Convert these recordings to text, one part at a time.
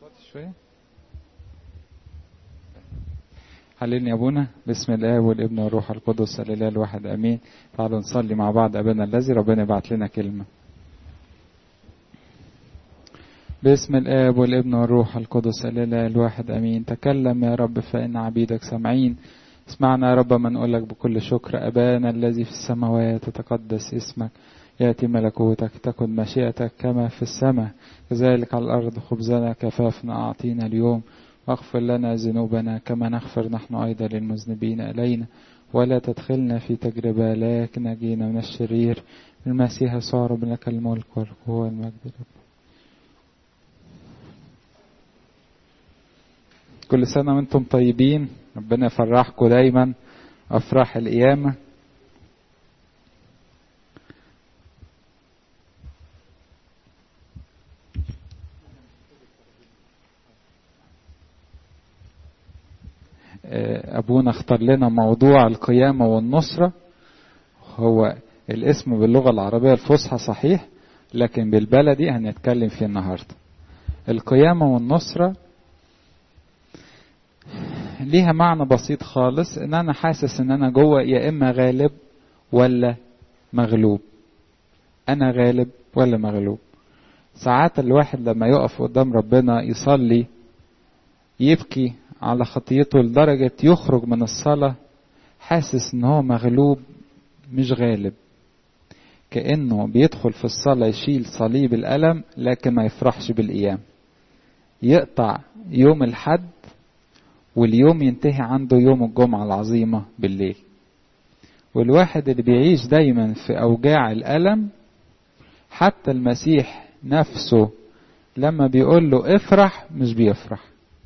شوية حللني يا ابونا بسم الله والابن والروح القدس الاله الواحد امين تعالوا نصلي مع بعض ابانا الذي ربنا يبعت لنا كلمه باسم الاب والابن والروح القدس الاله الواحد امين تكلم يا رب فان عبيدك سامعين اسمعنا يا رب ما نقول لك بكل شكر ابانا الذي في السماوات تتقدس اسمك ياتي ملكوتك تكن مشيئتك كما في السماء كذلك على الارض خبزنا كفافنا اعطينا اليوم واغفر لنا ذنوبنا كما نغفر نحن أيضا للمذنبين إلينا ولا تدخلنا في تجربة لكن نجينا من الشرير المسيح صار لك الملك والقوة والمجد رب كل سنة وانتم طيبين ربنا يفرحكم دايما أفراح القيامة أبونا اختار لنا موضوع القيامة والنصرة هو الاسم باللغة العربية الفصحى صحيح لكن بالبلدي هنتكلم فيه النهاردة القيامة والنصرة ليها معنى بسيط خالص ان انا حاسس ان انا جوه يا اما غالب ولا مغلوب انا غالب ولا مغلوب ساعات الواحد لما يقف قدام ربنا يصلي يبكي على خطيته لدرجة يخرج من الصلاة حاسس ان هو مغلوب مش غالب كأنه بيدخل في الصلاة يشيل صليب الألم لكن ما يفرحش بالقيام يقطع يوم الحد واليوم ينتهي عنده يوم الجمعة العظيمة بالليل والواحد اللي بيعيش دايما في أوجاع الألم حتى المسيح نفسه لما بيقول له افرح مش بيفرح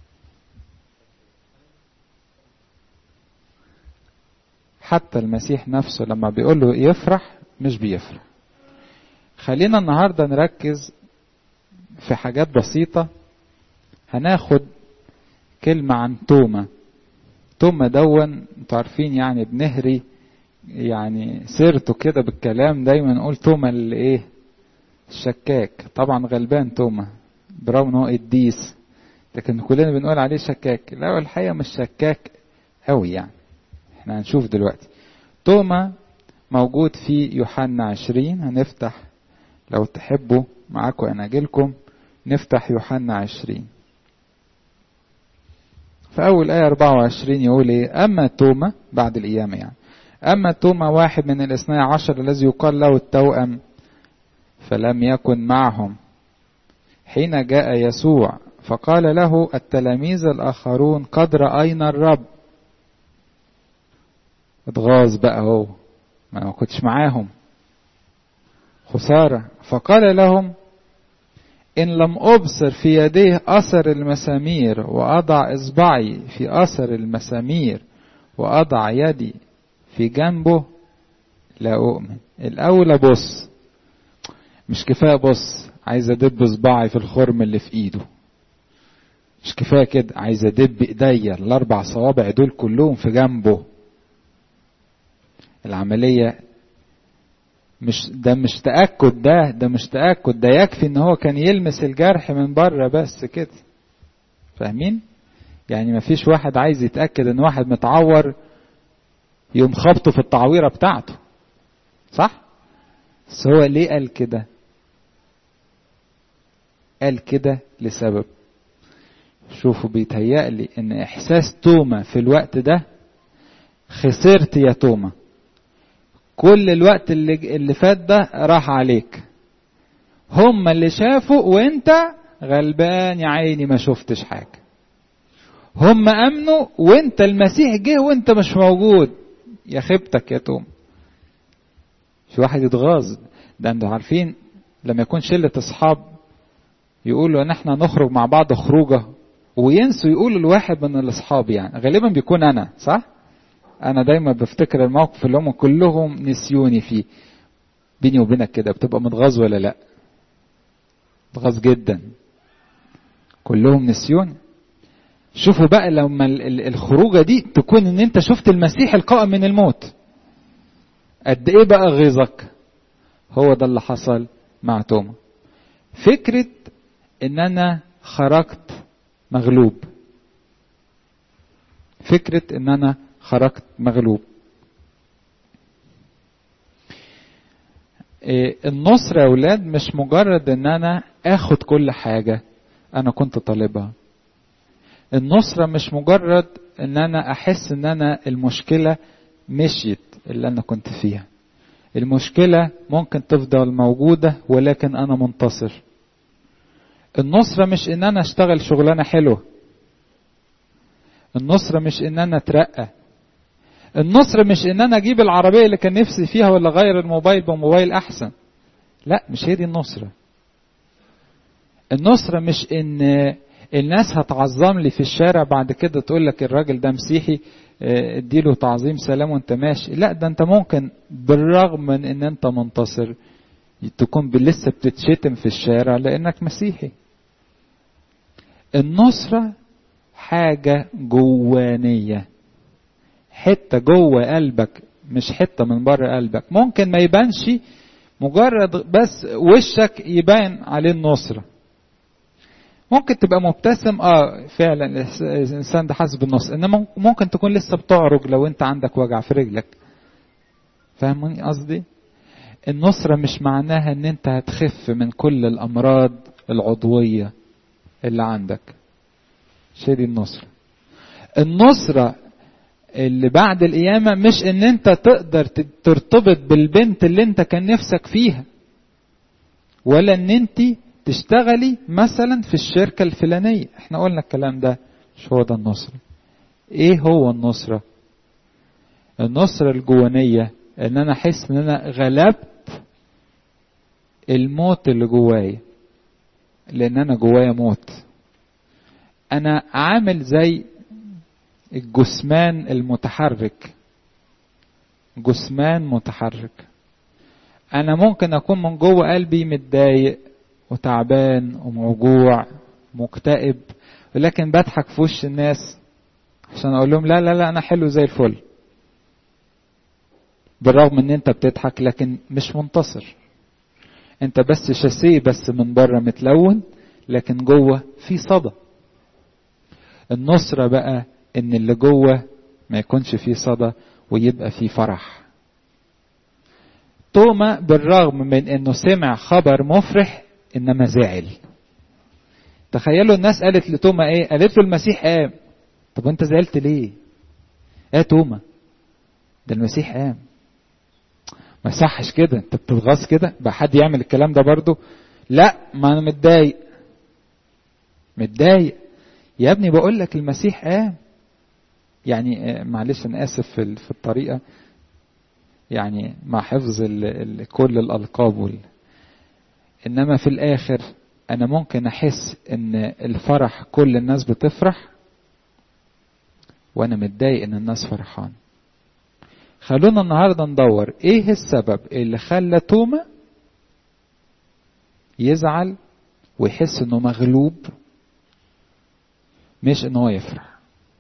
حتى المسيح نفسه لما بيقول له يفرح مش بيفرح خلينا النهارده نركز في حاجات بسيطة هناخد كلمة عن توما توما دون انتوا عارفين يعني بنهري يعني سيرته كده بالكلام دايما نقول توما اللي ايه الشكاك طبعا غلبان توما برغم ان هو قديس لكن كلنا بنقول عليه شكاك لا الحقيقة مش شكاك قوي يعني احنا هنشوف دلوقتي توما موجود في يوحنا عشرين هنفتح لو تحبوا معاكم اناجيلكم نفتح يوحنا عشرين في أول آية 24 يقول إيه أما توما بعد القيامة يعني أما توما واحد من الاثني عشر الذي يقال له التوأم فلم يكن معهم حين جاء يسوع فقال له التلاميذ الآخرون قد رأينا الرب اتغاظ بقى هو ما كنتش معاهم خسارة فقال لهم إن لم أبصر في يديه أثر المسامير وأضع إصبعي في أثر المسامير وأضع يدي في جنبه لا أؤمن الأول أبص مش كفاية بص عايز أدب صباعي في الخرم اللي في إيده مش كفاية كده عايز أدب إيديا الأربع صوابع دول كلهم في جنبه العملية مش ده مش تأكد ده ده مش تأكد ده يكفي ان هو كان يلمس الجرح من بره بس كده فاهمين يعني ما فيش واحد عايز يتأكد ان واحد متعور يقوم خبطه في التعويرة بتاعته صح بس هو ليه قال كده قال كده لسبب شوفوا بيتهيألي ان احساس توما في الوقت ده خسرت يا توما كل الوقت اللي اللي فات ده راح عليك هم اللي شافوا وانت غلبان يا عيني ما شفتش حاجه هم امنوا وانت المسيح جه وانت مش موجود يا خيبتك يا توم في واحد يتغاظ ده انتوا عارفين لما يكون شله اصحاب يقولوا ان احنا نخرج مع بعض خروجه وينسوا يقولوا لواحد من الاصحاب يعني غالبا بيكون انا صح انا دايما بفتكر الموقف اللي هم كلهم نسيوني فيه بيني وبينك كده بتبقى متغاظ ولا لا متغاظ جدا كلهم نسيون شوفوا بقى لما الخروجه دي تكون ان انت شفت المسيح القائم من الموت قد ايه بقى غيظك هو ده اللي حصل مع توما فكره ان انا خرجت مغلوب فكرة ان انا خرجت مغلوب النصر يا اولاد مش مجرد ان انا اخد كل حاجة انا كنت طالبها النصرة مش مجرد ان انا احس ان انا المشكلة مشيت اللي انا كنت فيها المشكلة ممكن تفضل موجودة ولكن انا منتصر النصرة مش ان انا اشتغل شغلانة حلوة النصرة مش ان انا اترقى النصر مش ان انا اجيب العربية اللي كان نفسي فيها ولا اغير الموبايل بموبايل احسن لا مش هي دي النصرة النصرة مش ان الناس هتعظم لي في الشارع بعد كده تقول لك الراجل ده مسيحي اديله تعظيم سلام وانت ماشي لا ده انت ممكن بالرغم من ان انت منتصر تكون لسه بتتشتم في الشارع لانك مسيحي النصرة حاجة جوانية حتة جوه قلبك مش حتة من بره قلبك ممكن ما يبانش مجرد بس وشك يبان عليه النصرة ممكن تبقى مبتسم اه فعلا الانسان ده حاسس بالنصر انما ممكن تكون لسه بتعرج لو انت عندك وجع في رجلك فاهموني قصدي النصرة مش معناها ان انت هتخف من كل الامراض العضوية اللي عندك شيء دي النصرة النصرة اللي بعد القيامة مش ان انت تقدر ترتبط بالبنت اللي انت كان نفسك فيها ولا ان انت تشتغلي مثلا في الشركة الفلانية احنا قلنا الكلام ده مش هو ده النصرة ايه هو النصرة النصرة الجوانية ان انا احس ان انا غلبت الموت اللي جوايا لان انا جوايا موت انا عامل زي الجثمان المتحرك جثمان متحرك انا ممكن اكون من جوه قلبي متضايق وتعبان وموجوع مكتئب ولكن بضحك في وش الناس عشان اقول لهم لا لا لا انا حلو زي الفل بالرغم ان انت بتضحك لكن مش منتصر انت بس شاسيه بس من بره متلون لكن جوه في صدى النصرة بقى ان اللي جوه ما يكونش فيه صدى ويبقى فيه فرح توما بالرغم من انه سمع خبر مفرح انما زعل تخيلوا الناس قالت لتوما ايه قالت له المسيح قام طب وانت زعلت ليه ايه توما ده المسيح قام ما يصحش كده انت بتتغاظ كده بقى حد يعمل الكلام ده برضه لا ما انا متضايق متضايق يا ابني بقول لك المسيح قام يعني معلش انا اسف في في الطريقه يعني مع حفظ ال ال كل الالقاب وال انما في الاخر انا ممكن احس ان الفرح كل الناس بتفرح وانا متضايق ان الناس فرحان خلونا النهارده ندور ايه السبب اللي خلى توما يزعل ويحس انه مغلوب مش ان هو يفرح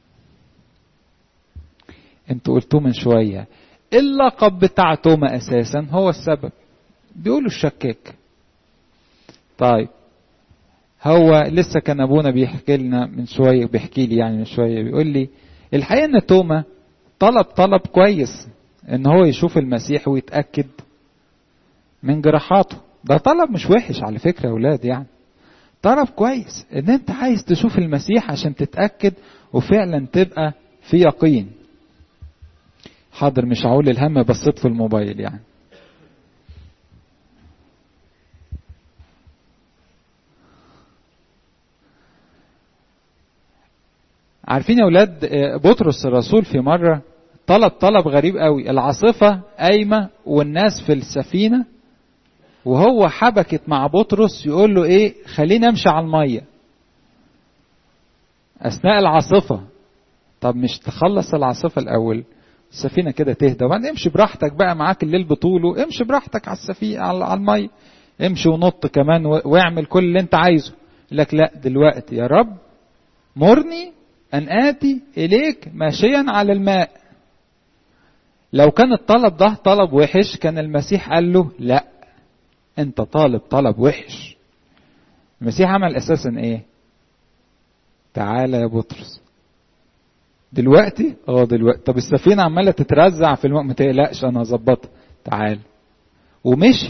انتوا قلتوا من شويه اللقب بتاع توما اساسا هو السبب بيقولوا الشكاك طيب هو لسه كان ابونا بيحكي لنا من شويه بيحكي لي يعني من شويه بيقول لي الحقيقه ان توما طلب طلب كويس ان هو يشوف المسيح ويتاكد من جراحاته ده طلب مش وحش على فكره يا اولاد يعني طلب كويس ان انت عايز تشوف المسيح عشان تتاكد وفعلا تبقى في يقين حاضر مش هقول الهم بصيت في الموبايل يعني عارفين يا اولاد بطرس الرسول في مره طلب طلب غريب قوي العاصفه قايمه والناس في السفينه وهو حبكت مع بطرس يقول له ايه خلينا امشي على الميه اثناء العاصفه طب مش تخلص العاصفه الاول السفينه كده تهدى وبعدين امشي براحتك بقى معاك الليل بطوله امشي براحتك على السفينه على الميه امشي ونط كمان واعمل كل اللي انت عايزه لك لا دلوقتي يا رب مرني ان اتي اليك ماشيا على الماء لو كان الطلب ده طلب وحش كان المسيح قال له لا انت طالب طلب وحش المسيح عمل اساسا ايه تعالى يا بطرس دلوقتي اه دلوقتي طب السفينه عماله تترزع في الماء ما تقلقش انا هظبطها تعال ومشي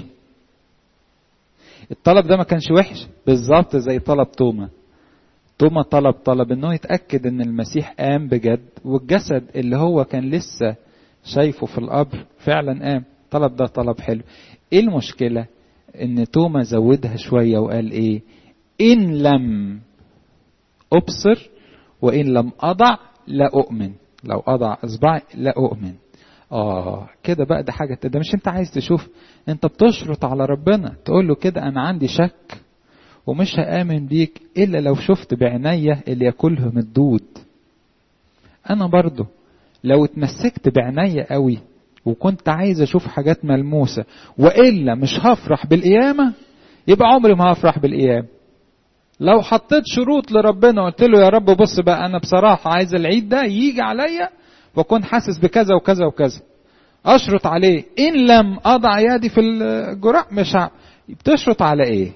الطلب ده ما كانش وحش بالظبط زي طلب توما توما طلب طلب انه يتاكد ان المسيح قام بجد والجسد اللي هو كان لسه شايفه في القبر فعلا قام طلب ده طلب حلو ايه المشكله ان توما زودها شويه وقال ايه ان لم ابصر وان لم اضع لا اؤمن لو اضع اصبعي لا اؤمن اه كده بقى ده حاجه ده مش انت عايز تشوف انت بتشرط على ربنا تقول له كده انا عندي شك ومش هآمن بيك إلا لو شفت بعناية اللي ياكلهم الدود أنا برضو لو اتمسكت بعناية قوي وكنت عايز أشوف حاجات ملموسة وإلا مش هفرح بالقيامة يبقى عمري ما هفرح بالقيامة لو حطيت شروط لربنا قلت له يا رب بص بقى أنا بصراحة عايز العيد ده يجي عليا وأكون حاسس بكذا وكذا وكذا أشرط عليه إن لم أضع يدي في الجراح مش ع... بتشرط على إيه؟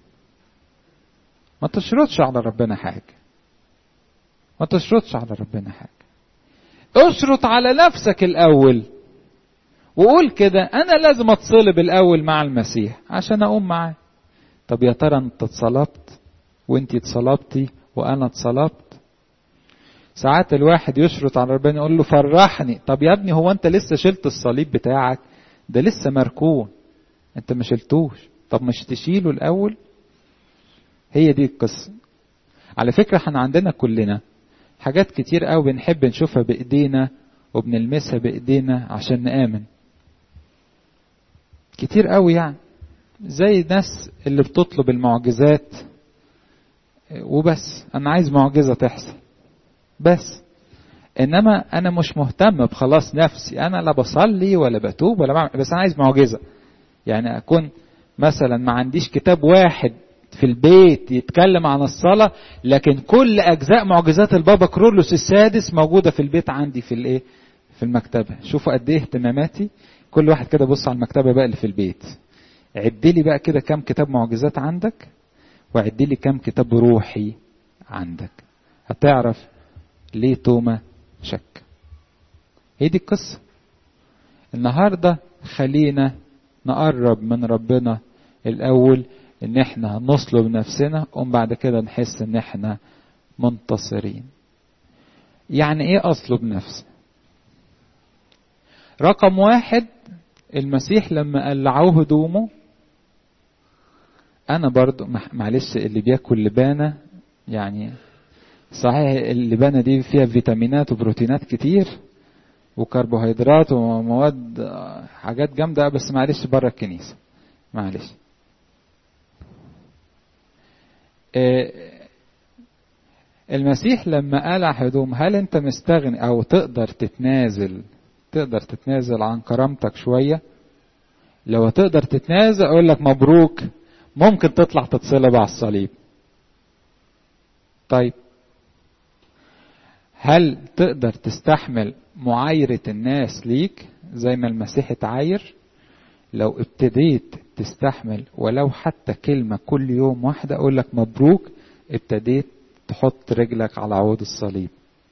ما تشرطش على ربنا حاجة ما تشرطش على ربنا حاجة اشرط على نفسك الأول وقول كده أنا لازم أتصلب الأول مع المسيح عشان أقوم معاه طب يا ترى أنت اتصلبت وأنت اتصلبتي وأنا اتصلبت ساعات الواحد يشرط على ربنا يقول له فرحني طب يا ابني هو أنت لسه شلت الصليب بتاعك ده لسه مركون أنت ما شلتوش طب مش تشيله الأول هي دي القصة على فكرة احنا عندنا كلنا حاجات كتير قوي بنحب نشوفها بإيدينا وبنلمسها بإيدينا عشان نآمن كتير قوي يعني زي الناس اللي بتطلب المعجزات وبس أنا عايز معجزة تحصل بس إنما أنا مش مهتم بخلاص نفسي أنا لا بصلي ولا بتوب ولا بعمل بس أنا عايز معجزة يعني أكون مثلا ما عنديش كتاب واحد في البيت يتكلم عن الصلاة لكن كل أجزاء معجزات البابا كرولوس السادس موجودة في البيت عندي في الإيه؟ في المكتبة شوفوا قد إيه اهتماماتي كل واحد كده بص على المكتبة بقى اللي في البيت عد لي بقى كده كام كتاب معجزات عندك وعد لي كام كتاب روحي عندك هتعرف ليه توما شك هي دي القصة النهاردة خلينا نقرب من ربنا الأول ان احنا نصلب نفسنا ومن بعد كده نحس ان احنا منتصرين يعني ايه اصلب نفسي رقم واحد المسيح لما قلعوه هدومه انا برضو معلش اللي بياكل لبانة يعني صحيح اللبانة دي فيها فيتامينات وبروتينات كتير وكربوهيدرات ومواد حاجات جامدة بس معلش بره الكنيسة معلش المسيح لما قلع هدوم هل انت مستغني او تقدر تتنازل تقدر تتنازل عن كرامتك شوية لو تقدر تتنازل اقول لك مبروك ممكن تطلع تتصلب على الصليب طيب هل تقدر تستحمل معايرة الناس ليك زي ما المسيح اتعاير لو ابتديت تستحمل ولو حتى كلمة كل يوم واحدة أقول لك مبروك ابتديت تحط رجلك على عود الصليب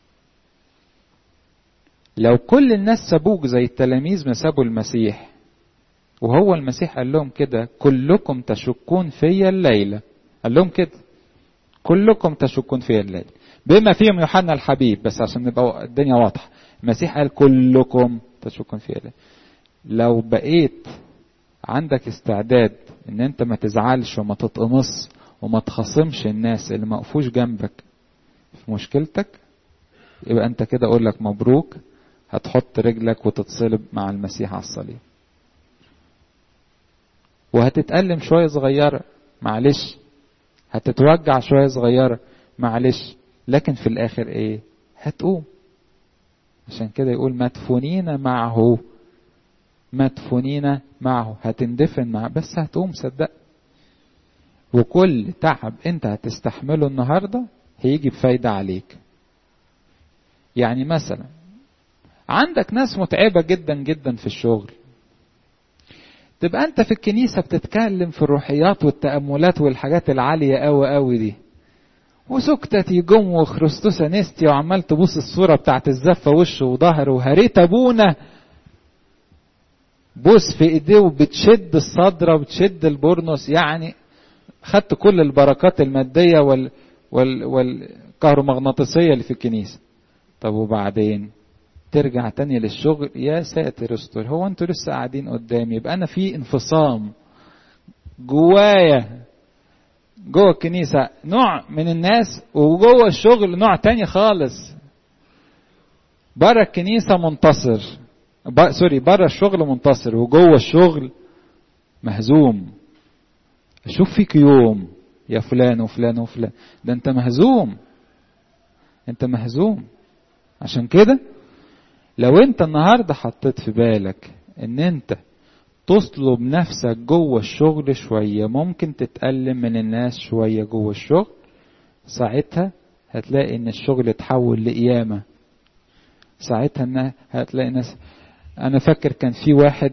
لو كل الناس سابوك زي التلاميذ ما سابوا المسيح وهو المسيح قال لهم كده كلكم تشكون في الليلة قال لهم كده كلكم تشكون في الليلة بما فيهم يوحنا الحبيب بس عشان نبقى الدنيا واضحة المسيح قال كلكم تشكون في الليلة لو بقيت عندك استعداد ان انت ما تزعلش وما تتقمص وما تخاصمش الناس اللي ما وقفوش جنبك في مشكلتك يبقى انت كده اقول لك مبروك هتحط رجلك وتتصلب مع المسيح على الصليب وهتتألم شوية صغيرة معلش هتتوجع شوية صغيرة معلش لكن في الآخر إيه هتقوم عشان كده يقول مدفونين معه مدفونين معه هتندفن معه بس هتقوم صدق وكل تعب انت هتستحمله النهارده هيجي بفايدة عليك يعني مثلا عندك ناس متعبة جدا جدا في الشغل تبقى انت في الكنيسة بتتكلم في الروحيات والتأملات والحاجات العالية قوي قوي دي وسكتت يجم وخرستوس نستي وعمال تبوس الصورة بتاعت الزفة وشه وظهره وهريت ابونا بوس في ايديه وبتشد الصدرة وبتشد البورنوس يعني خدت كل البركات المادية وال وال والكهرومغناطيسية اللي في الكنيسة طب وبعدين ترجع تاني للشغل يا ساتر استر هو انتوا لسه قاعدين قدامي يبقى انا في انفصام جوايا جوه الكنيسة نوع من الناس وجوه الشغل نوع تاني خالص بره الكنيسة منتصر ب... سوري بره الشغل منتصر وجوه الشغل مهزوم اشوف فيك يوم يا فلان وفلان وفلان ده انت مهزوم انت مهزوم عشان كده لو انت النهارده حطيت في بالك ان انت تطلب نفسك جوه الشغل شوية ممكن تتألم من الناس شوية جوه الشغل ساعتها هتلاقي ان الشغل اتحول لقيامة ساعتها ان هتلاقي ناس انا فاكر كان في واحد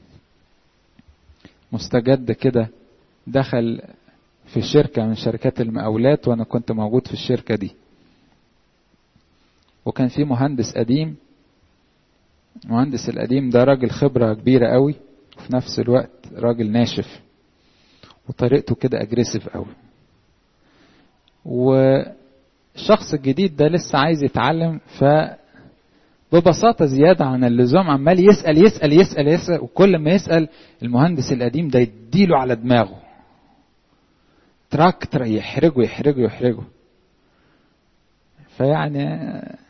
مستجد كده دخل في شركة من شركات المقاولات وانا كنت موجود في الشركة دي وكان في مهندس قديم المهندس القديم ده راجل خبرة كبيرة قوي وفي نفس الوقت راجل ناشف وطريقته كده اجريسيف قوي والشخص الجديد ده لسه عايز يتعلم ف ببساطة زيادة عن اللزوم عمال يسأل يسأل يسأل يسأل وكل ما يسأل المهندس القديم ده يديله على دماغه تراك يحرجه يحرجه يحرجه فيعني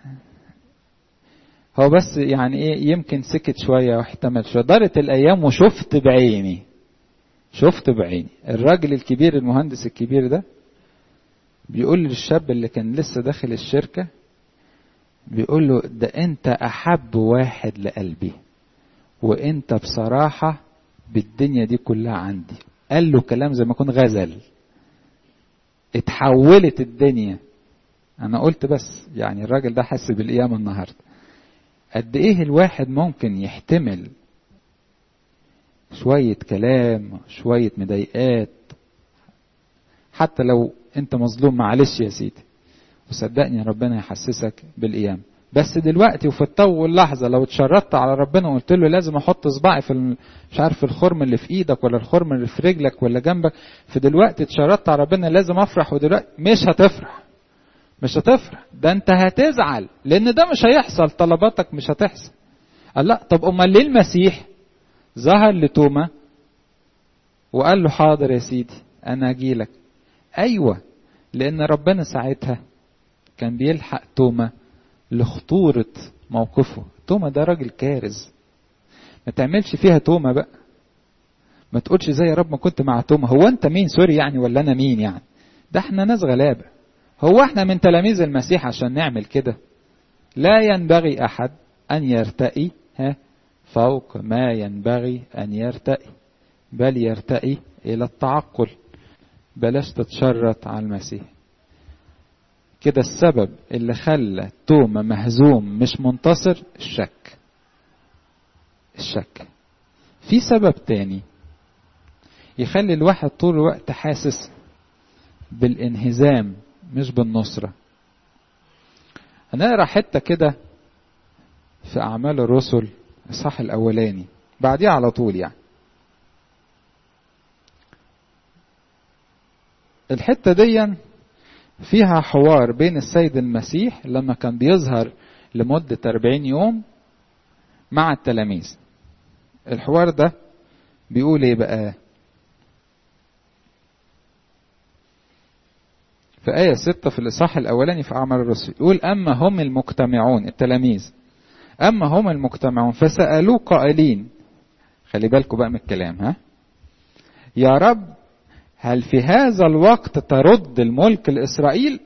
هو بس يعني ايه يمكن سكت شويه واحتمل شويه دارت الايام وشفت بعيني شفت بعيني الراجل الكبير المهندس الكبير ده بيقول للشاب اللي كان لسه داخل الشركه بيقول له ده انت احب واحد لقلبي وانت بصراحه بالدنيا دي كلها عندي قال له كلام زي ما يكون غزل اتحولت الدنيا انا قلت بس يعني الراجل ده حس بالقيامه النهارده قد ايه الواحد ممكن يحتمل شوية كلام شوية مضايقات حتى لو انت مظلوم معلش يا سيدي وصدقني ربنا يحسسك بالقيامة بس دلوقتي وفي الطول لحظة لو اتشردت على ربنا وقلت له لازم احط صباعي في مش عارف الخرم اللي في ايدك ولا الخرم اللي في رجلك ولا جنبك في دلوقتي اتشردت على ربنا لازم افرح ودلوقتي مش هتفرح مش هتفرح ده انت هتزعل لان ده مش هيحصل طلباتك مش هتحصل قال لا طب امال ليه المسيح ظهر لتوما وقال له حاضر يا سيدي انا اجيلك ايوه لان ربنا ساعتها كان بيلحق توما لخطورة موقفه توما ده راجل كارز ما تعملش فيها توما بقى ما تقولش زي يا رب ما كنت مع توما هو انت مين سوري يعني ولا انا مين يعني ده احنا ناس غلابه هو احنا من تلاميذ المسيح عشان نعمل كده لا ينبغي احد ان يرتقي ها فوق ما ينبغي ان يرتقي بل يرتقي الى التعقل بلاش تتشرط على المسيح كده السبب اللي خلى توما مهزوم مش منتصر الشك الشك في سبب تاني يخلي الواحد طول الوقت حاسس بالانهزام مش بالنصرة هنقرا حتة كده في أعمال الرسل الصح الأولاني بعديها على طول يعني الحتة دي فيها حوار بين السيد المسيح لما كان بيظهر لمدة 40 يوم مع التلاميذ الحوار ده بيقول ايه بقى في آية ستة في الإصحاح الأولاني في أعمال الرسل يقول أما هم المجتمعون التلاميذ أما هم المجتمعون فسألوه قائلين خلي بالكم بقى من الكلام ها يا رب هل في هذا الوقت ترد الملك لإسرائيل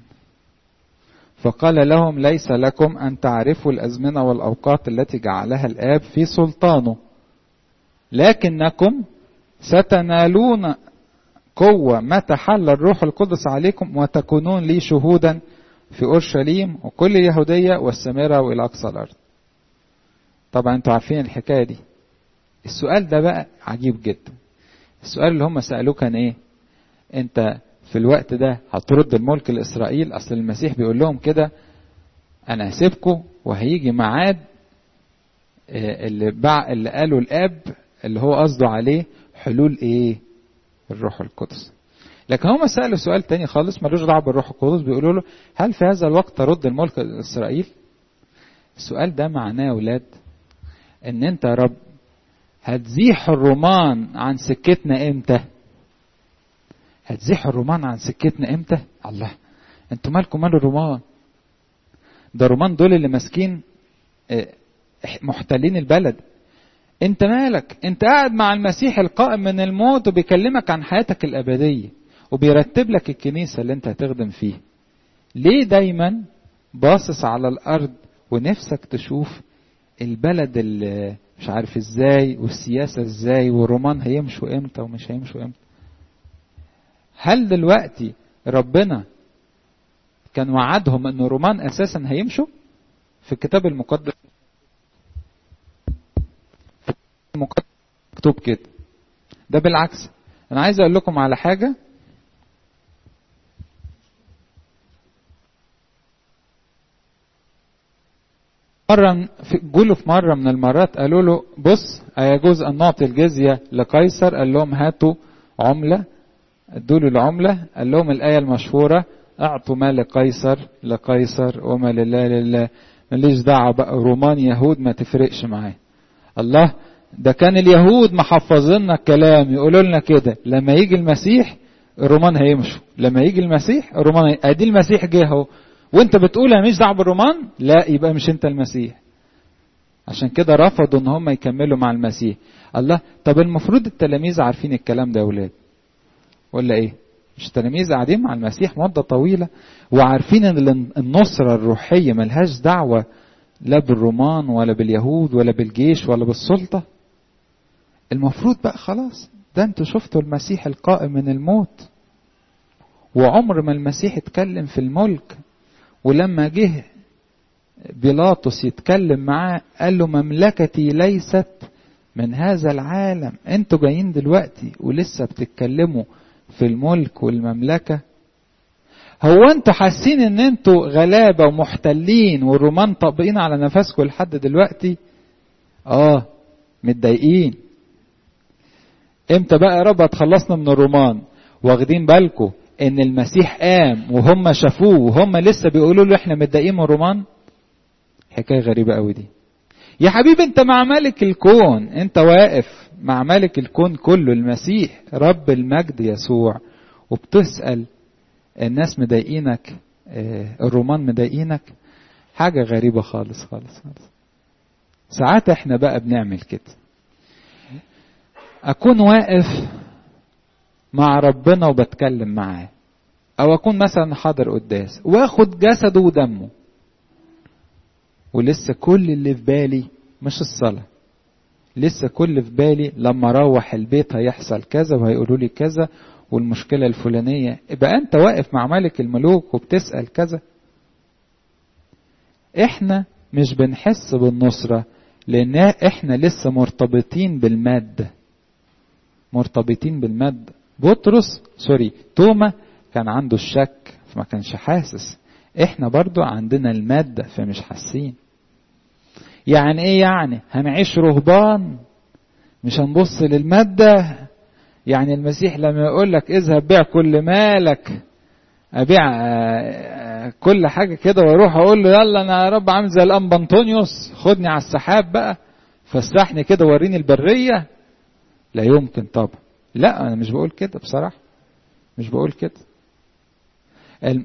فقال لهم ليس لكم أن تعرفوا الأزمنة والأوقات التي جعلها الآب في سلطانه لكنكم ستنالون قوة متى حل الروح القدس عليكم وتكونون لي شهودا في أورشليم وكل اليهودية والسامرة وإلى أقصى الأرض طبعا انتوا عارفين الحكاية دي السؤال ده بقى عجيب جدا السؤال اللي هم سألوه كان ايه انت في الوقت ده هترد الملك لإسرائيل أصل المسيح بيقول لهم كده أنا هسيبكم وهيجي ميعاد اللي بع... اللي قاله الاب اللي هو قصده عليه حلول ايه الروح القدس لكن هم سالوا سؤال تاني خالص ملوش دعوه بالروح القدس بيقولوا له هل في هذا الوقت ترد الملك لاسرائيل السؤال ده معناه يا ولاد ان انت يا رب هتزيح الرومان عن سكتنا امتى هتزيح الرومان عن سكتنا امتى الله انتوا مالكم مال الرومان ده الرومان دول اللي ماسكين محتلين البلد انت مالك انت قاعد مع المسيح القائم من الموت وبيكلمك عن حياتك الابديه وبيرتب لك الكنيسه اللي انت هتخدم فيها ليه دايما باصص على الارض ونفسك تشوف البلد اللي مش عارف ازاي والسياسه ازاي والرومان هيمشوا امتى ومش هيمشوا امتى هل دلوقتي ربنا كان وعدهم ان الرومان اساسا هيمشوا في الكتاب المقدس مكتوب كده ده بالعكس انا عايز اقول لكم على حاجه مرة في جوله في مرة من المرات قالوا له بص أيجوز أن نعطي الجزية لقيصر قال لهم هاتوا عملة ادوا له العملة قال لهم الآية المشهورة أعطوا ما لقيصر لقيصر وما لله لله ماليش دعوة بقى رومان يهود ما تفرقش معايا الله ده كان اليهود محفظيننا الكلام يقولوا لنا كده لما يجي المسيح الرومان هيمشوا لما يجي المسيح الرومان هي... ادي المسيح جه اهو وانت بتقول انا مش دعوه بالرومان لا يبقى مش انت المسيح عشان كده رفضوا ان هم يكملوا مع المسيح الله طب المفروض التلاميذ عارفين الكلام ده يا اولاد ولا ايه مش التلاميذ قاعدين مع المسيح مدة طويلة وعارفين ان النصرة الروحية ملهاش دعوة لا بالرومان ولا باليهود ولا بالجيش ولا بالسلطة المفروض بقى خلاص ده انتوا شفتوا المسيح القائم من الموت وعمر ما المسيح اتكلم في الملك ولما جه بيلاطس يتكلم معاه قال له مملكتي ليست من هذا العالم انتوا جايين دلوقتي ولسه بتتكلموا في الملك والمملكة هو انتوا حاسين ان انتوا غلابة ومحتلين والرومان طابقين على نفسكم لحد دلوقتي اه متضايقين امتى بقى يا رب هتخلصنا من الرومان واخدين بالكم ان المسيح قام وهم شافوه وهم لسه بيقولوا له احنا متضايقين من الرومان حكايه غريبه قوي دي يا حبيبي انت مع ملك الكون انت واقف مع ملك الكون كله المسيح رب المجد يسوع وبتسال الناس مضايقينك الرومان مضايقينك حاجه غريبه خالص خالص خالص ساعات احنا بقى بنعمل كده اكون واقف مع ربنا وبتكلم معاه او اكون مثلا حاضر قداس واخد جسده ودمه ولسه كل اللي في بالي مش الصلاة لسه كل اللي في بالي لما اروح البيت هيحصل كذا وهيقولوا لي كذا والمشكلة الفلانية يبقى انت واقف مع ملك الملوك وبتسأل كذا احنا مش بنحس بالنصرة لان احنا لسه مرتبطين بالمادة مرتبطين بالمادة بطرس سوري توما كان عنده الشك فما كانش حاسس احنا برضو عندنا المادة فمش حاسين يعني ايه يعني هنعيش رهبان مش هنبص للمادة يعني المسيح لما يقول لك اذهب بيع كل مالك ابيع كل حاجة كده واروح اقول له يلا انا يا رب عامل زي الانبا انطونيوس خدني على السحاب بقى فسحني كده وريني البرية لا يمكن طبعا لا انا مش بقول كده بصراحة مش بقول كده الم...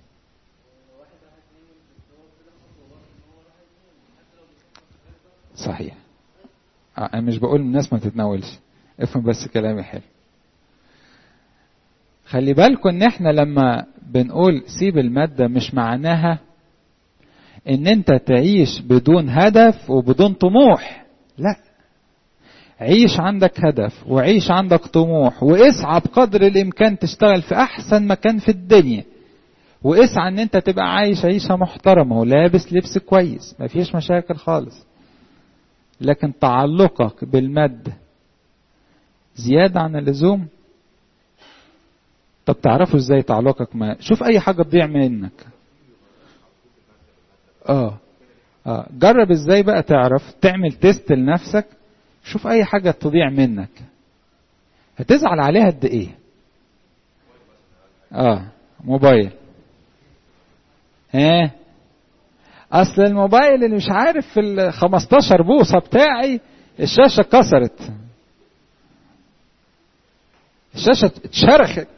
صحيح انا مش بقول الناس ما تتناولش افهم بس كلامي حلو خلي بالكم ان احنا لما بنقول سيب المادة مش معناها ان انت تعيش بدون هدف وبدون طموح لا عيش عندك هدف وعيش عندك طموح واسعى بقدر الامكان تشتغل في احسن مكان في الدنيا واسعى ان انت تبقى عايش عيشه محترمه ولابس لبس كويس مفيش مشاكل خالص لكن تعلقك بالماده زياده عن اللزوم طب تعرفوا ازاي تعلقك ما شوف اي حاجة تضيع منك اه اه جرب ازاي بقى تعرف تعمل تيست لنفسك شوف اي حاجة تضيع منك هتزعل عليها قد ايه اه موبايل ها اصل الموبايل اللي مش عارف في ال 15 بوصة بتاعي الشاشة اتكسرت الشاشة اتشرخت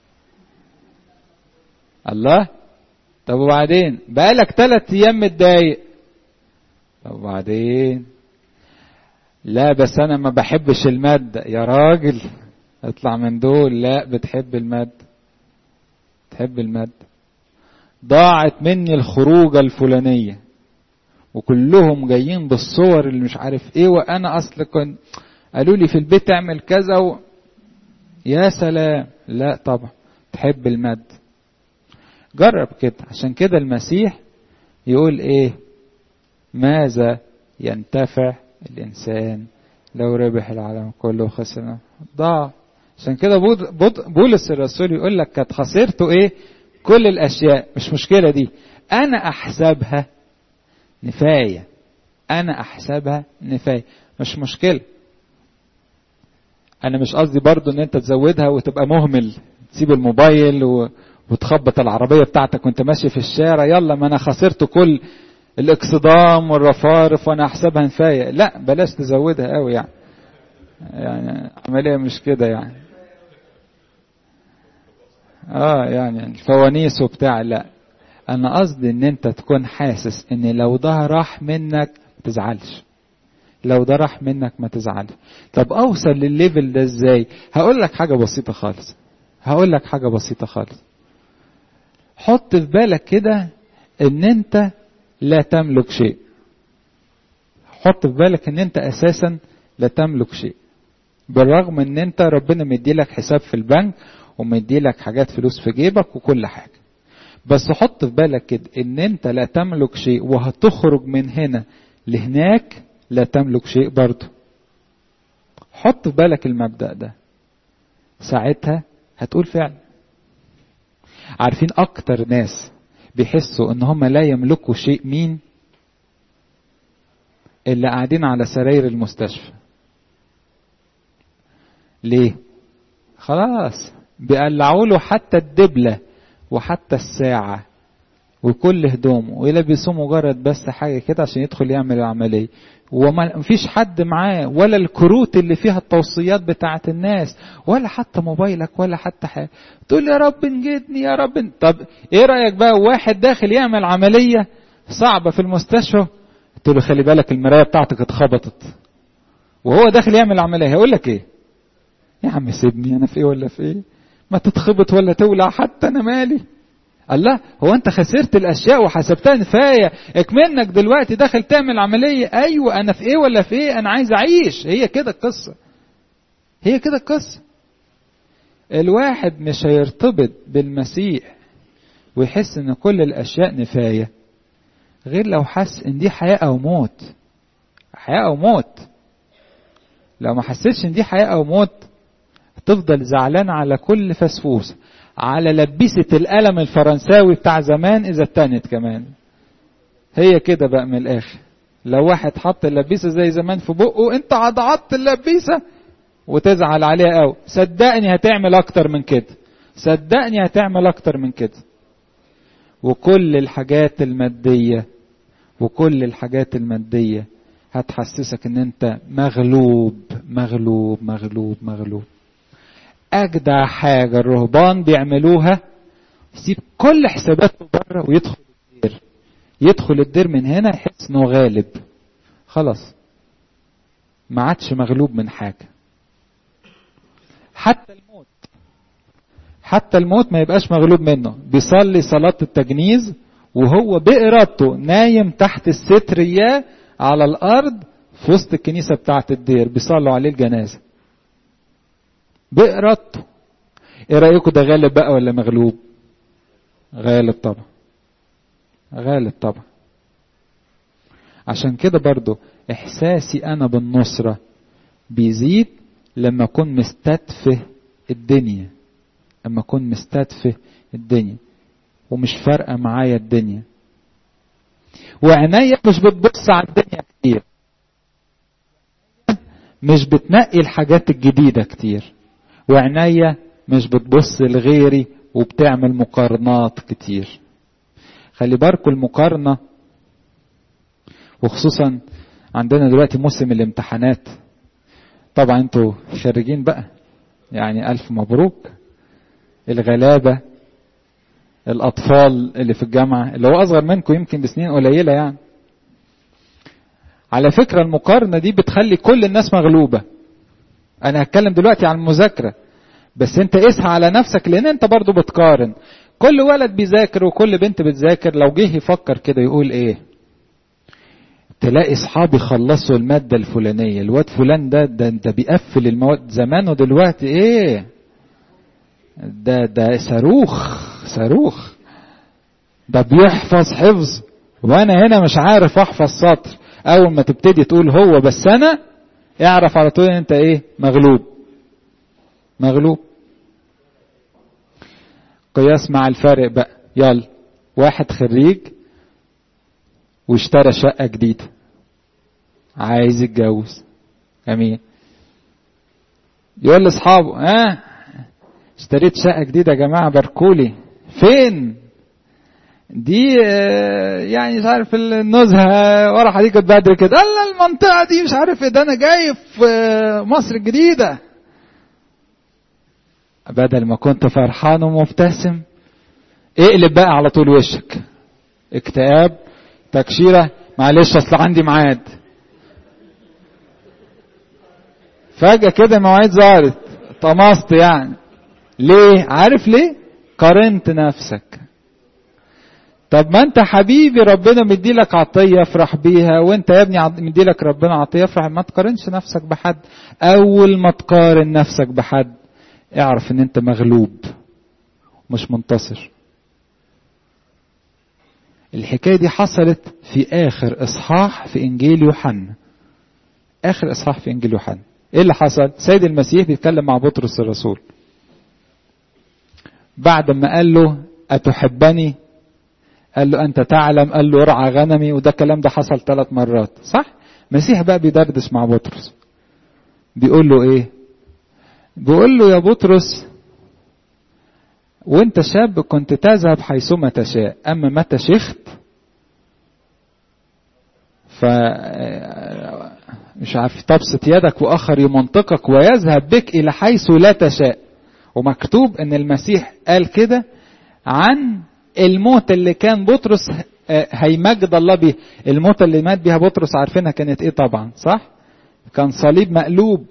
الله طب وبعدين بقالك ثلاث ايام متضايق طب وبعدين لا بس انا ما بحبش المادة يا راجل اطلع من دول لا بتحب المادة تحب المادة ضاعت مني الخروجة الفلانية وكلهم جايين بالصور اللي مش عارف ايه وانا اصل كنت قالوا لي في البيت اعمل كذا و... يا سلام لا طبعا تحب المادة جرب كده عشان كده المسيح يقول ايه ماذا ينتفع الانسان لو ربح العالم كله وخسر ضاع عشان كده بولس الرسول يقول لك كانت خسرته ايه كل الاشياء مش مشكلة دي انا احسبها نفاية انا احسبها نفاية مش مشكلة انا مش قصدي برضو ان انت تزودها وتبقى مهمل تسيب الموبايل و... وتخبط العربية بتاعتك وانت ماشي في الشارع يلا ما انا خسرت كل الاكسدام والرفارف وانا احسبها نفاية لا بلاش تزودها قوي يعني يعني عملية مش كده يعني اه يعني الفوانيس وبتاع لا انا قصدي ان انت تكون حاسس ان لو ده راح منك ما تزعلش لو ده راح منك ما تزعلش طب اوصل للليفل ده ازاي هقول لك حاجه بسيطه خالص هقول لك حاجه بسيطه خالص حط في بالك كده ان انت لا تملك شيء حط في بالك ان انت اساسا لا تملك شيء بالرغم ان انت ربنا مديلك حساب في البنك ومديلك حاجات فلوس في جيبك وكل حاجة بس حط في بالك كده ان انت لا تملك شيء وهتخرج من هنا لهناك لا تملك شيء برضه حط في بالك المبدأ ده ساعتها هتقول فعلا عارفين اكتر ناس بيحسوا ان هم لا يملكوا شيء مين اللي قاعدين على سراير المستشفى ليه خلاص بيقلعوا له حتى الدبلة وحتى الساعة وكل هدومه ويلبسوه مجرد بس حاجة كده عشان يدخل يعمل العملية وما فيش حد معاه ولا الكروت اللي فيها التوصيات بتاعة الناس ولا حتى موبايلك ولا حتى حاجة تقول يا رب انجدني يا رب طب ايه رأيك بقى واحد داخل يعمل عملية صعبة في المستشفى تقول له خلي بالك المراية بتاعتك اتخبطت وهو داخل يعمل عملية هيقول لك ايه يا عم سيبني انا في ايه ولا في ايه ما تتخبط ولا تولع حتى انا مالي الله هو انت خسرت الاشياء وحسبتها نفايه اكمنك دلوقتي داخل تعمل عمليه ايوه انا في ايه ولا في ايه انا عايز اعيش هي كده القصه هي كده القصه الواحد مش هيرتبط بالمسيح ويحس ان كل الاشياء نفايه غير لو حس ان دي حياه او موت حياه او موت لو ما حسيتش ان دي حياه او موت تفضل زعلان على كل فسفوس على لبسة القلم الفرنساوي بتاع زمان إذا اتنت كمان هي كده بقى من الآخر لو واحد حط اللبيسة زي زمان في بقه انت عضعضت اللبيسة وتزعل عليها قوي صدقني هتعمل اكتر من كده صدقني هتعمل اكتر من كده وكل الحاجات المادية وكل الحاجات المادية هتحسسك ان انت مغلوب مغلوب مغلوب مغلوب اجدع حاجة الرهبان بيعملوها يسيب كل حساباته بره ويدخل الدير يدخل الدير من هنا يحس انه غالب خلاص ما عادش مغلوب من حاجة حتى الموت حتى الموت ما يبقاش مغلوب منه بيصلي صلاة التجنيز وهو بإرادته نايم تحت الستر اياه على الأرض في وسط الكنيسة بتاعة الدير بيصلوا عليه الجنازة بإرادته ايه رأيكم ده غالب بقى ولا مغلوب غالب طبعا غالب طبعا عشان كده برضو احساسي انا بالنصرة بيزيد لما اكون مستتفه الدنيا اما اكون مستدفه الدنيا ومش فارقه معايا الدنيا وعينيا مش بتبص على الدنيا كتير مش بتنقي الحاجات الجديدة كتير وعينيا مش بتبص لغيري وبتعمل مقارنات كتير خلي بالكم المقارنة وخصوصا عندنا دلوقتي موسم الامتحانات طبعا انتوا خريجين بقى يعني ألف مبروك الغلابة الأطفال اللي في الجامعة اللي هو أصغر منكم يمكن بسنين قليلة يعني على فكرة المقارنة دي بتخلي كل الناس مغلوبة أنا هتكلم دلوقتي عن المذاكرة بس أنت اسعى على نفسك لأن أنت برضو بتقارن كل ولد بيذاكر وكل بنت بتذاكر لو جه يفكر كده يقول إيه تلاقي اصحابي خلصوا الماده الفلانيه الواد فلان ده ده ده بيقفل المواد زمان ودلوقتي ايه ده ده صاروخ صاروخ ده بيحفظ حفظ وانا هنا مش عارف احفظ سطر اول ما تبتدي تقول هو بس انا اعرف على طول انت ايه مغلوب مغلوب قياس مع الفارق بقى يلا واحد خريج واشترى شقة جديدة عايز يتجوز امين يقول لاصحابه ها آه اشتريت شقة جديدة يا جماعة باركولي فين دي آه يعني مش عارف النزهة ورا حديقة بدر كده الله المنطقة دي مش عارف ايه ده انا جاي في مصر الجديدة بدل ما كنت فرحان ومبتسم اقلب بقى على طول وشك اكتئاب تكشيرة معلش اصل عندي ميعاد فجأة كده مواعيد ظهرت طمست يعني ليه عارف ليه قارنت نفسك طب ما انت حبيبي ربنا مديلك عطية افرح بيها وانت يا ابني مديلك ربنا عطية افرح ما تقارنش نفسك بحد اول ما تقارن نفسك بحد اعرف ان انت مغلوب مش منتصر الحكاية دي حصلت في آخر إصحاح في إنجيل يوحنا آخر إصحاح في إنجيل يوحنا إيه اللي حصل؟ سيد المسيح بيتكلم مع بطرس الرسول بعد ما قال له أتحبني؟ قال له أنت تعلم قال له ارعى غنمي وده الكلام ده حصل ثلاث مرات صح؟ المسيح بقى بيدردش مع بطرس بيقول له إيه؟ بيقول له يا بطرس وانت شاب كنت تذهب حيثما تشاء اما متى شخت ف مش عارف تبسط يدك واخر يمنطقك ويذهب بك الى حيث لا تشاء ومكتوب ان المسيح قال كده عن الموت اللي كان بطرس هيمجد الله به الموت اللي مات بيها بطرس عارفينها كانت ايه طبعا صح كان صليب مقلوب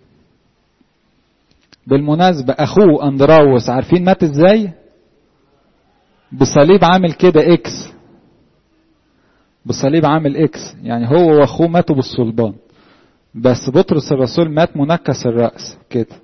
بالمناسبة أخوه أندراوس عارفين مات إزاي؟ بصليب عامل كده إكس بصليب عامل إكس يعني هو وأخوه ماتوا بالصلبان بس بطرس الرسول مات منكس الرأس كده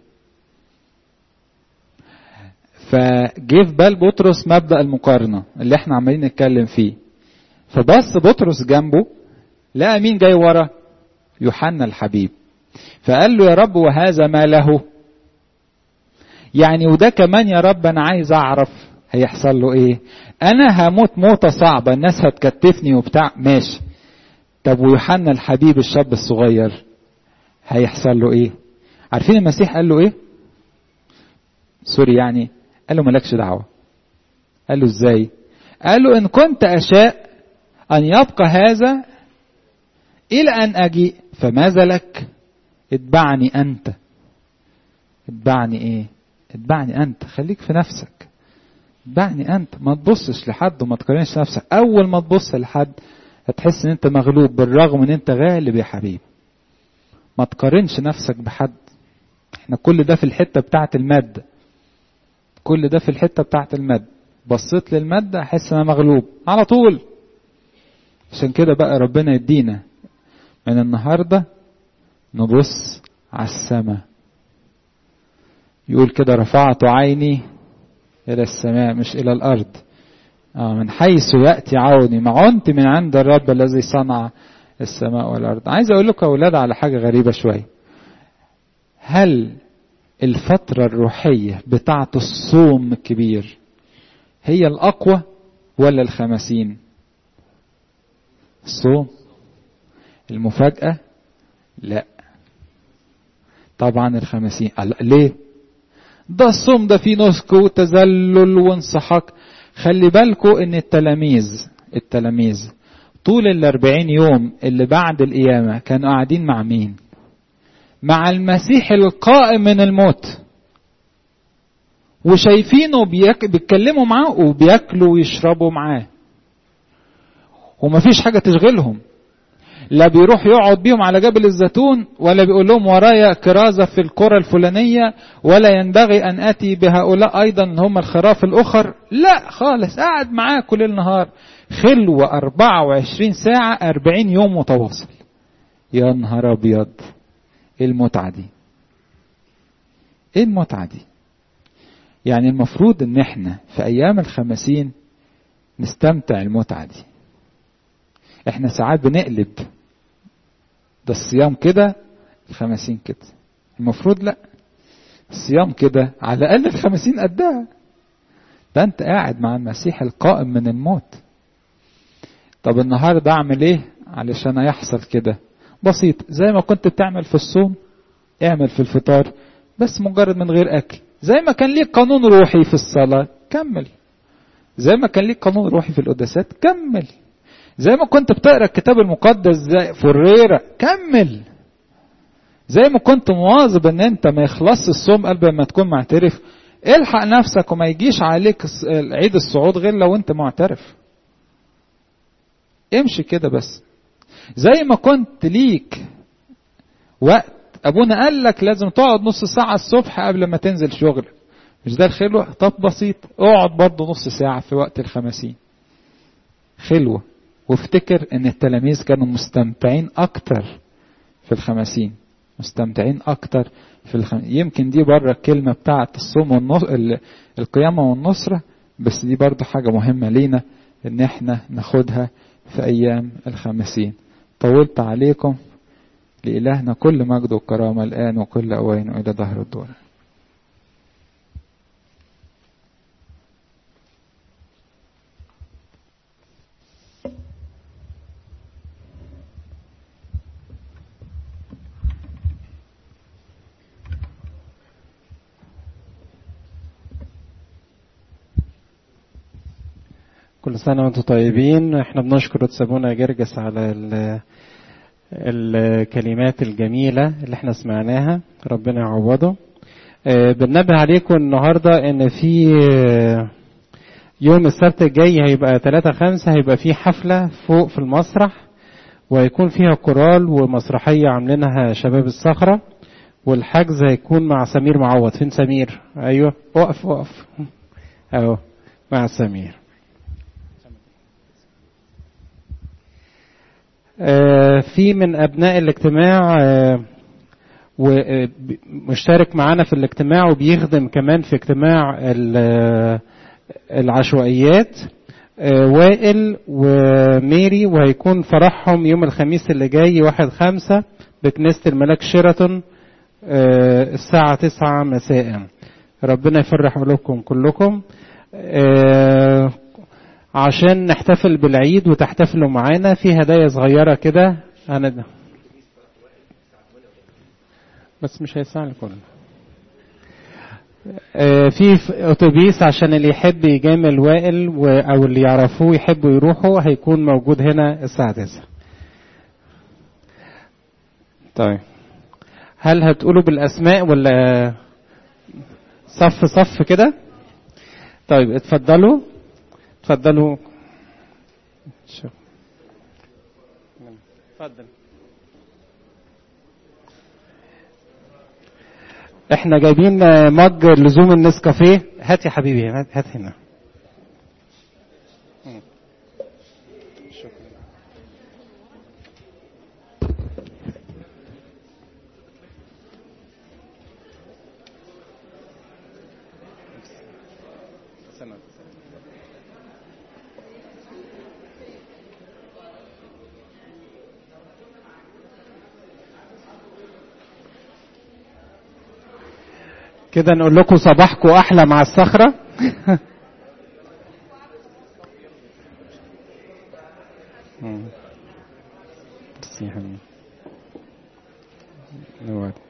فجه في بال بطرس مبدأ المقارنة اللي احنا عمالين نتكلم فيه فبص بطرس جنبه لقى مين جاي ورا يوحنا الحبيب فقال له يا رب وهذا ما له يعني وده كمان يا رب انا عايز اعرف هيحصل له ايه انا هموت موتة صعبة الناس هتكتفني وبتاع ماشي طب ويوحنا الحبيب الشاب الصغير هيحصل له ايه عارفين المسيح قال له ايه سوري يعني قال له مالكش دعوة قال له ازاي قال له ان كنت اشاء ان يبقى هذا الى ان اجيء فماذا لك اتبعني انت اتبعني ايه اتبعني انت خليك في نفسك اتبعني انت ما تبصش لحد وما تقارنش نفسك اول ما تبص لحد هتحس ان انت مغلوب بالرغم ان انت غالب يا حبيبي ما تقارنش نفسك بحد احنا كل ده في الحتة بتاعت المادة كل ده في الحتة بتاعت المادة بصيت للمادة احس ان انا مغلوب على طول عشان كده بقى ربنا يدينا من النهاردة نبص على السماء يقول كده رفعت عيني إلى السماء مش إلى الأرض آه من حيث يأتي عوني معنت من عند الرب الذي صنع السماء والأرض عايز أقول لكم يا أولاد على حاجة غريبة شوية هل الفترة الروحية بتاعة الصوم الكبير هي الأقوى ولا الخمسين الصوم المفاجأة لا طبعا الخمسين ليه ده الصوم ده فيه نسك وتذلل وانسحاق خلي بالكوا ان التلاميذ التلاميذ طول الاربعين يوم اللي بعد القيامة كانوا قاعدين مع مين مع المسيح القائم من الموت وشايفينه بيك... بيتكلموا معاه وبياكلوا ويشربوا معاه ومفيش حاجة تشغلهم لا بيروح يقعد بيهم على جبل الزيتون ولا بيقول لهم ورايا كرازة في القرى الفلانية ولا ينبغي أن أتي بهؤلاء أيضا هم الخراف الأخر لا خالص قاعد معاه كل النهار خلوة 24 ساعة 40 يوم متواصل يا نهار أبيض إيه المتعة دي إيه المتعة دي يعني المفروض إن إحنا في أيام الخمسين نستمتع المتعة دي إحنا ساعات بنقلب ده الصيام كده الخمسين كده المفروض لا الصيام كده على الأقل الخمسين قدها ده أنت قاعد مع المسيح القائم من الموت طب النهاردة أعمل إيه علشان يحصل كده بسيط زي ما كنت بتعمل في الصوم اعمل في الفطار بس مجرد من غير أكل زي ما كان ليك قانون روحي في الصلاة كمل زي ما كان ليك قانون روحي في القداسات كمل زي ما كنت بتقرا الكتاب المقدس زي فريرة كمل زي ما كنت مواظب ان انت ما يخلصش الصوم قبل ما تكون معترف الحق نفسك وما يجيش عليك عيد الصعود غير لو انت معترف امشي كده بس زي ما كنت ليك وقت ابونا قال لك لازم تقعد نص ساعة الصبح قبل ما تنزل شغل مش ده الخلوة طب بسيط اقعد برضه نص ساعة في وقت الخمسين خلوة وافتكر ان التلاميذ كانوا مستمتعين اكتر في الخمسين مستمتعين اكتر في الخمسين يمكن دي بره الكلمة بتاعة الصوم والنص... القيامة والنصرة بس دي برضه حاجة مهمة لينا ان احنا ناخدها في ايام الخمسين طولت عليكم لإلهنا كل مجد وكرامة الآن وكل أوان وإلى ظهر الدور كل سنة وانتم طيبين احنا بنشكر سابونا جرجس على ال الكلمات الجميلة اللي احنا سمعناها ربنا يعوضه اه بننبه عليكم النهاردة ان في يوم السبت الجاي هيبقى 3 5 هيبقى في حفلة فوق في المسرح وهيكون فيها كورال ومسرحية عاملينها شباب الصخرة والحجز هيكون مع سمير معوض فين سمير ايوه وقف وقف اهو مع سمير في من ابناء الاجتماع ومشترك معانا في الاجتماع وبيخدم كمان في اجتماع العشوائيات وائل وميري وهيكون فرحهم يوم الخميس اللي جاي واحد خمسة بكنيسة الملاك شيراتون الساعة تسعة مساء ربنا يفرح قلوبكم كلكم عشان نحتفل بالعيد وتحتفلوا معانا في هدايا صغيرة كده أنا بس مش هيسعني كله في اتوبيس عشان اللي يحب يجامل وائل او اللي يعرفوه يحبوا يروحوا هيكون موجود هنا الساعة 9 طيب هل هتقولوا بالاسماء ولا صف صف كده طيب اتفضلوا اتفضلوا شوف اتفضل احنا جايبين مج لزوم النسكافيه هات يا حبيبي هات هنا كده نقول لكم صباحكم احلى مع الصخره مم. بس يا حبيبي. نوعد.